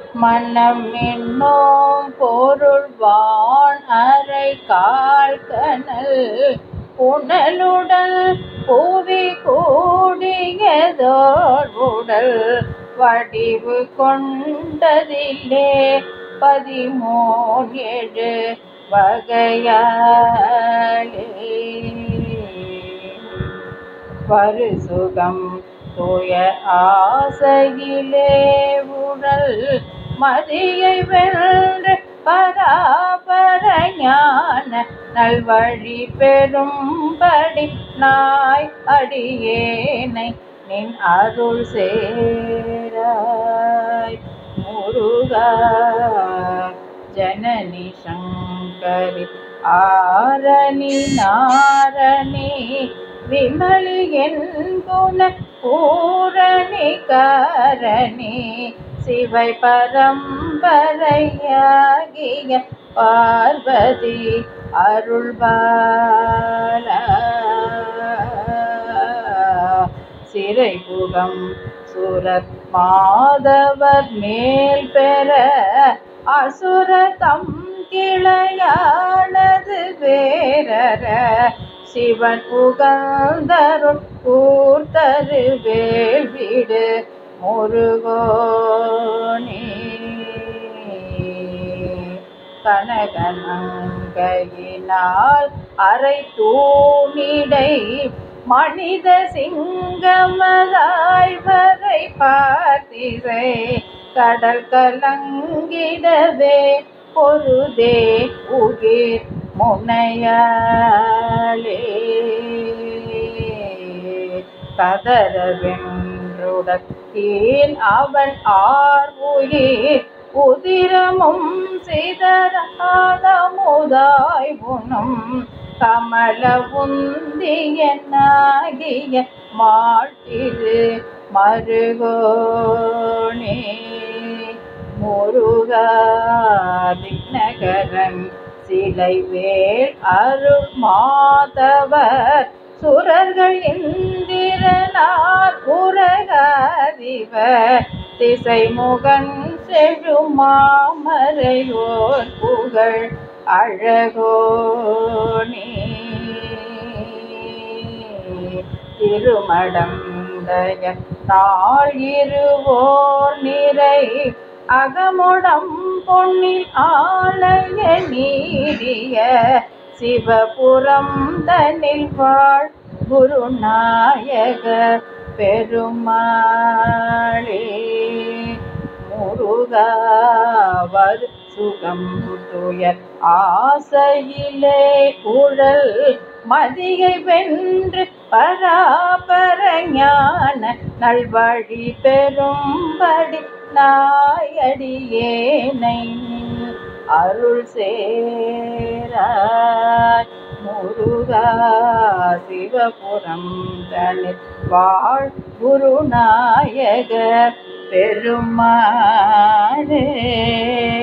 மனம் என்னும் பொருள்வான் அரை கால் கனல் புனலுடல் புவி கூடியதோர் உடல் வடிவு கொண்டதில்லே பதிமூன் ஏழு வகையாலே வருசுகம் தூய ஆசையிலே உடல் மதியை வென்று பராபர ஞான நல்வழி பெறும்படி நாய் அடியேனை நின் அருள் சேராய் முருகா ஜனனி சங்கரி ஆரணி நாரணி விமலி என் குண பூரணி காரணி சிவை பரம்பரையாகிய பார்வதி அருள்பாலா சிறைபுகம் சுரத் மாதவர் மேல் பெற அசுர தம் கிளையானது வேரற சிவன் புகழ்ந்தருள் கூர்த்தரு வேள்விடு முருகோனே கனகனங்கையினால் அரை தூணிடை மனித சிங்கமதாய் வரை பார்த்திசை கடல் கலங்கிடவே பொருதே உயிர் முனையாளே கதற வென்றுடத்தேன் அவன் ஆர் உயிர் உதிரமும் சிதறாத முதாய் உணும் கமல உந்தியனாகிய மாட்டிரு மருகோனே முருகா திக்னகரன் சிலை வேள் அருள் மாதவர் சுரர்கள் இந்திரனார் உரகாதிவர் திசைமுகன் செழுமாமரையோர் புகழ் அழகோனே திருமடந்தய நாள் இருவோர் நிறை அகமுடம் பொன்னில் ஆலய நீடிய சிவபுரம் தனில் வாழ் குருநாயகர் பெருமாளே முருகாவர் சுகம் துயர் ஆசையிலே குழல் மதியை வென்று பராபர ஞான நல்வழி பெறும்படி நாயடியேனை அருள் சேராய் முருகா சிவபுரம் தனில் வாழ் குருநாயகர் பெருமாளே